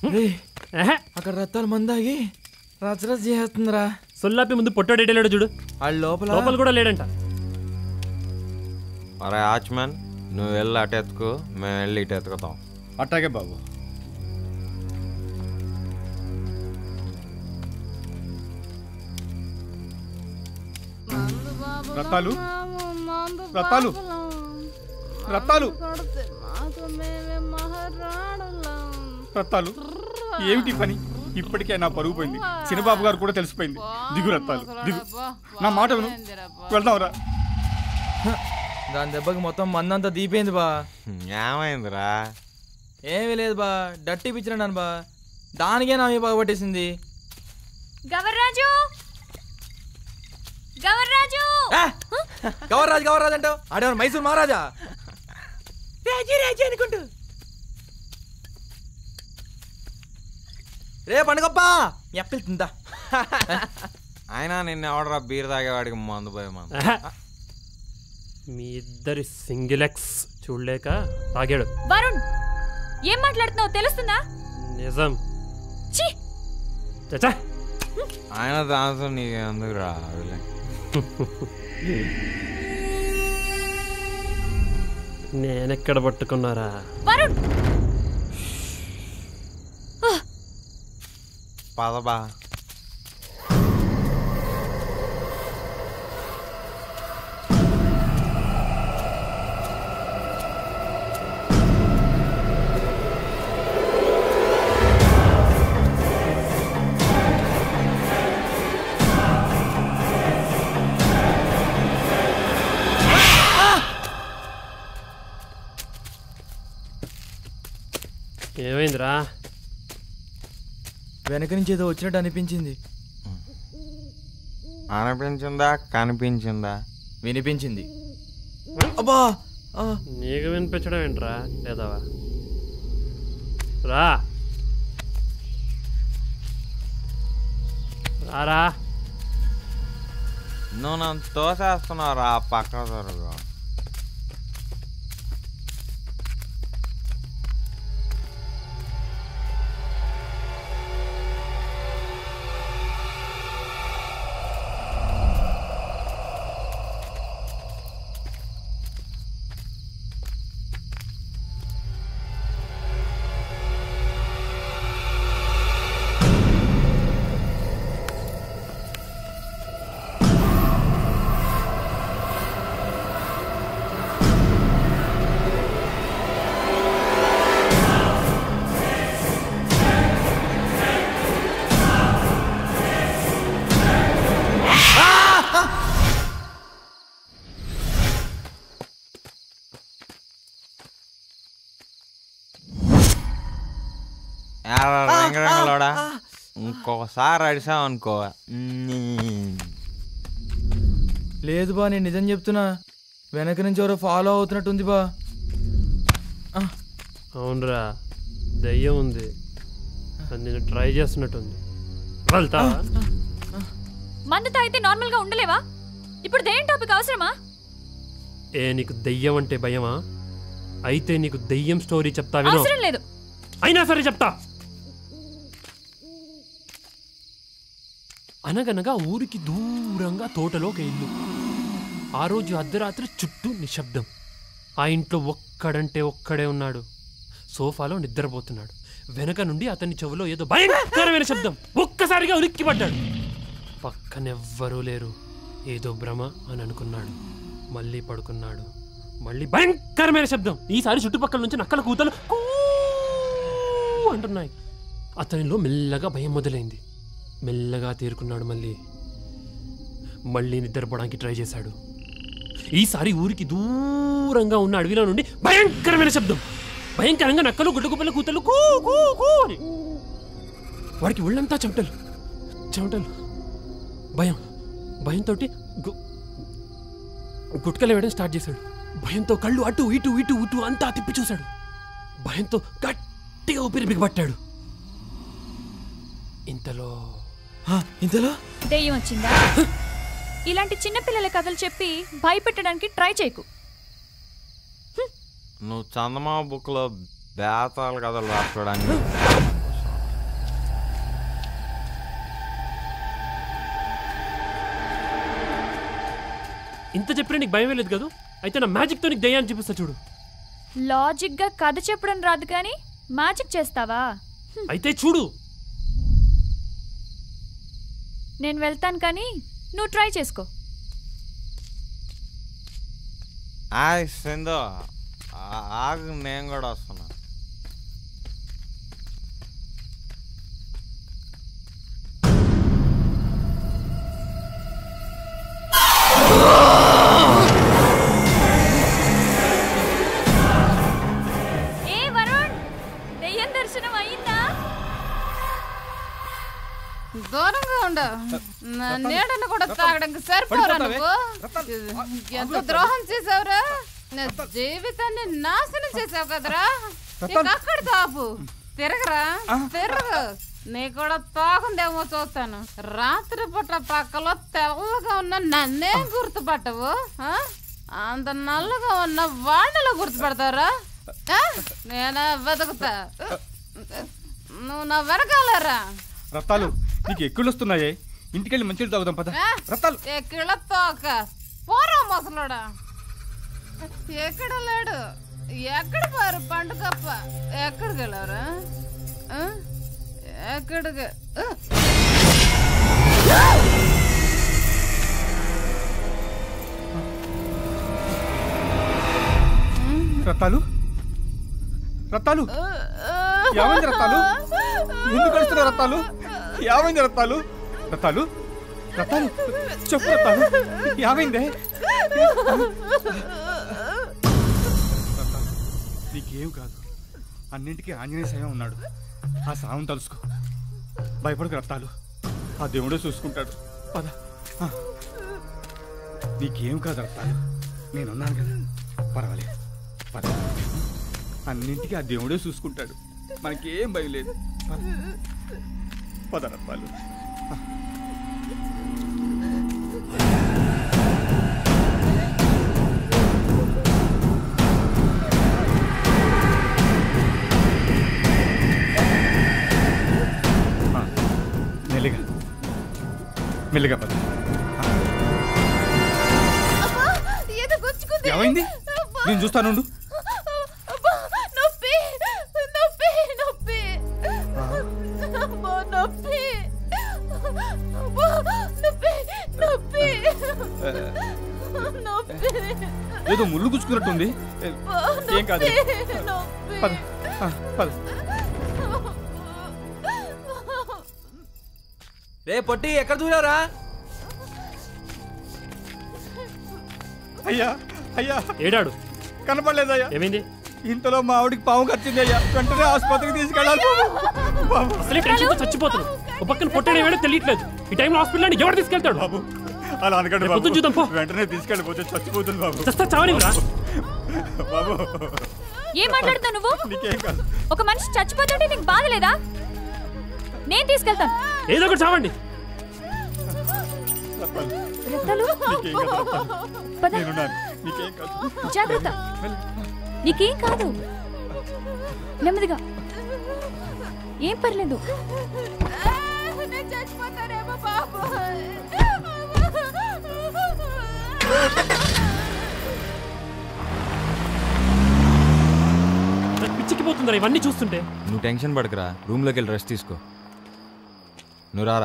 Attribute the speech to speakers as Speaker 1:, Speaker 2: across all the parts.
Speaker 1: ఏహే,
Speaker 2: అక్కడ రత్తాలు మందాగి రచరచ చేస్తుందిరా
Speaker 1: సొల్లాపి ముందు పొట్టాడు ఎడలేడు చూడు
Speaker 2: వాళ్ళు లోపల
Speaker 1: లోపల కూడా లేడంట
Speaker 3: అరే వాచ్మెన్ నువ్వు వెళ్ళి అటు ఎత్తుకు మేము వెళ్ళి ఇటు ఎత్తుకుతాం
Speaker 4: అట్టాగే బాబు రత్తాలు రత్తాలు రత్తాలు రత్తాలు ఏమిటి పని ఇప్పటికే నా పరుగు పోయింది చిన్నబాబు గారు కూడా తెలిసిపోయింది దిగు రత్తాలు దిగు నా మాట విను వెళ్దాంరా
Speaker 2: దాని దెబ్బకి మొత్తం మందంతా దీపోయింది బా
Speaker 3: ఏమైందిరా
Speaker 2: ఏమీ లేదు బా డట్టి పిచ్చినాను బా దానికే నా మీద పట్టేసింది
Speaker 5: గవర్రాజు గవర్రాజు
Speaker 2: గవర్రాజు గవర్రాజు అంటావు ఆడేవాడు మైసూర్ మహారాజా రాజీ రాజీ అనుకుంటూ రే పండుగప్ప ఎప్పలు తిందా
Speaker 3: అయినా నిన్న ఎవడరా బీర్ తాగేవాడికి మందు పోయి మందు
Speaker 1: ఏహే. మీ ఇద్దరి సింగిల్ ఎక్స్ చూడలేక తాగాడు
Speaker 5: వరుణ్ ఏం మాట్లాడుతున్నావు తెలుస్తుందా
Speaker 1: నిజం
Speaker 5: ఛీ
Speaker 1: చచ్చా
Speaker 3: ఆయన దాంతో నీకు ఎందుకు రా వదిలే.
Speaker 1: నేనెక్కడ పట్టుకున్నారా
Speaker 5: వరుణ్
Speaker 3: పదబా
Speaker 1: ఏమైందిరా
Speaker 2: వెనక నుంచి ఏదో వచ్చినట్టు అనిపించింది
Speaker 3: అనిపించిందా కనిపించిందా
Speaker 2: వినిపించింది అబ్బా ఆ,
Speaker 1: నీకు వినిపించడం ఏంట్రా లేదావా రా రారా
Speaker 3: నువ్వు నన్ను తోసేస్తున్నావు రా పక్క దొరుకు రంగరంగలోడా ఇంకొకసారి అడిసావు అనుకో
Speaker 2: లేదు బా నేను నిజం చెప్తున్నా వెనక నుంచి ఎవరో ఫాలో అవుతున్నట్టుంది బా ఆ,
Speaker 1: అవునరా దయ్యం ఉంది అది నేను ట్రై చేస్తున్నట్టుంది వెళ్తావా
Speaker 5: మందు తాగితే నార్మల్ గా ఉండలేవా ఇప్పుడు దేని టాపిక్ అవసరమా
Speaker 1: ఏ నీకు దెయ్యం అంటే భయమా అయితే నీకు దెయ్యం స్టోరీ చెప్తా విను
Speaker 5: అవసరం లేదు
Speaker 1: అయినా సరే చెప్తా అనగనగా ఊరికి దూరంగా తోటలో ఒక ఇల్లు ఆ రోజు అర్ధరాత్రి చుట్టూ నిశ్శబ్దం ఆ ఇంట్లో ఒక్కడంటే ఒక్కడే ఉన్నాడు సోఫాలో నిద్రపోతున్నాడు వెనక నుండి అతని చెవిలో ఏదో భయంకరమైన శబ్దం ఒక్కసారిగా ఉలిక్కి పడ్డాడు పక్కనెవ్వరూ లేరు ఏదో భ్రమ అని అనుకున్నాడు మళ్ళీ పడుకున్నాడు మళ్ళీ భయంకరమైన శబ్దం ఈసారి చుట్టుపక్కల నుంచి నక్కల కూతలు కూ అంటున్నాయి అతనిలో మెల్లగా భయం మొదలైంది మెల్లగా తేరుకున్నాడు మళ్ళీ మళ్ళీ నిద్రపోవడానికి ట్రై చేశాడు ఈసారి ఊరికి దూరంగా ఉన్న అడవిలో నుండి భయంకరమైన శబ్దం భయంకరంగా నక్కలు గుడ్డగుప్పల కూతలు కూ కూ కూ అని వాడికి ఒళ్ళంతా చెమటలు చెమటలు భయం భయంతో గుట్కలు వేయడం స్టార్ట్ చేశాడు భయంతో కళ్ళు అటు ఇటు ఇటు ఇటు అంతా తిప్పి చూశాడు భయంతో గట్టిగా ఊపిరి బిగబట్టాడు ఇంతలో
Speaker 2: ఆ, ఇంతలో
Speaker 5: దెయ్యం వచ్చిందా ఇలాంటి చిన్నపిల్లల కథలు చెప్పి భయపెట్టడానికి ట్రై చేయకు
Speaker 3: నువ్వు చందమామ బుక్లో బేతాలు కథలు రాసుకోవడానికి
Speaker 1: ఇంత చెప్పినా నీకు భయం లేదు కదా అయితే నా మ్యాజిక్తో నీకు దయ్యాన్ని చూపిస్తా చూడు
Speaker 5: లాజిక్గా కథ చెప్పడం రాదు కానీ మ్యాజిక్ చేస్తావా
Speaker 1: అయితే చూడు
Speaker 5: నేను వెళ్తాను కానీ నువ్వు ట్రై చేసుకో
Speaker 3: ఆయ్ సింధు ఆ- ఆగు నేను కూడా వస్తున్నా
Speaker 5: ఏ వరుణ్ దెయ్యం దర్శనం అయిందా
Speaker 6: దూరంగా ఉండు నా నీడను కూడా తాగడానికి సరిపోరా నువ్వు ఎంత ద్రోహం చేసావురా నా జీవితాన్ని నాశనం చేసావు కదరా ఇక అక్కడ తాపు తిరగరా తిరగ నీ కూడా తాగుందేమో చూస్తాను రాత్రి పుట్ట పక్కలో తెల్లగా ఉన్న నన్నే గుర్తుపట్టవు ఆ? అంత నల్లగా ఉన్న వాళ్ళలో గుర్తుపడతారా ఆ? నేనా వెతుకుతా నువ్వు నా వెనకాలరా
Speaker 4: రత్తాలు నీకు ఎక్కులు వస్తున్నాయే ఇంటికెళ్ళి మంచిలు తాగుదాం పద
Speaker 6: ఆ?
Speaker 4: రత్తాలు
Speaker 6: ఎక్కడ తోక పోరా ముసలోడా ఎక్కడ లేడు ఎక్కడ పారు పండుగప్ప ఎక్కడికి వెళ్ళారా ఆ? ఎక్కడికి ఆ?
Speaker 4: రత్తాలు రత్తాలు ఏమైంది రత్తాలు ఎందుకు కలుస్తున్నావు రత్తాలు ఏమైంది రత్తాలు రత్తాలు రత్తాలు చెప్పు రత్తాలు ఏమైందే రత్తాలు, నీకేం కాదు అన్నింటికీ ఆంజనేయ స్వామి ఉన్నాడు ఆ సావం తలుసుకో భయపడకు రత్తాలు ఆ దేవుడే చూసుకుంటాడు పద ఆ. నీకేం కాదు రత్తాలు నేనున్నాను కదా పర్వాలేదు పద అన్నింటికీ ఆ దేవుడే చూసుకుంటాడు మనకేం భయం లేదు పద. పద రత్తాలు ఆ, మెల్లిగా మెల్లిగా పద
Speaker 6: ఏదో గుచ్చుకుంది
Speaker 4: ఏమైంది నేను చూస్తానుండు
Speaker 6: అబ్బా, నొప్పి నొప్పి నొప్పి అబ్బా, నొప్పి అబ్బా, నొప్పి నొప్పి నొప్పి
Speaker 4: ఏదో ముళ్ళు గుచ్చుకున్నట్టుంది ఏ, ఏం కాదు
Speaker 6: నొప్పి
Speaker 4: పద ఆ, పద
Speaker 2: రే పొట్టి ఎక్కడ దూరారా
Speaker 4: అయ్యా అయ్యా
Speaker 1: ఏడాడు
Speaker 4: కనపడలేదయ్యా
Speaker 1: ఏమైంది
Speaker 4: ఇంతలో మా ఆవిడికి పాము కరిచింది అయ్యా వెంటనే ఆసుపత్రికి తీసుకెళ్ళాలి బాబు. బాబు
Speaker 1: అసలే టెన్షన్తో చచ్చిపోతున్నావు ఒక పక్కన పొట్టడం ఏమో తెలియట్లేదు ఈ టైంలో హాస్పిటల్ ఎవరు తీసుకెళ్తాడు
Speaker 4: బాబు అలా అనకండి
Speaker 1: రేపు పొద్దున్న చూద్దాం, పో.
Speaker 4: బాబు వెంటనే తీసుకెళ్ళిపోతే చచ్చిపోతుంది బాబు
Speaker 1: చస్తా చావనివ్వరా
Speaker 4: బాబు
Speaker 5: ఏం మాట్లాడుతావు నువ్వు
Speaker 4: నీకేం కాదు
Speaker 5: ఒక మనిషి చచ్చిపోతుంటే నీకు బాధ లేదా నేను తీసుకెళ్తాను
Speaker 1: ఏదో ఒకటి చావండి
Speaker 4: రత్తాలు,
Speaker 5: రత్తాలు
Speaker 4: నీకేం కాదు రత్తాలు.
Speaker 5: పద
Speaker 4: నేనున్నాను నీకేం కాదు
Speaker 5: జాగ్రత్త నీకేం కాదు నెమ్మదిగా ఏం పర్లేదు
Speaker 6: నేను చచ్చిపోతానేమో బాబు
Speaker 1: నాకు పిచ్చిక్కిపోతుందిరా ఇవన్నీ చూస్తుంటే
Speaker 3: నువ్వు టెన్షన్ పడకురా రూమ్లోకి వెళ్ళి రెస్ట్ తీసుకో నువ్వు రారా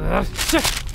Speaker 1: shit.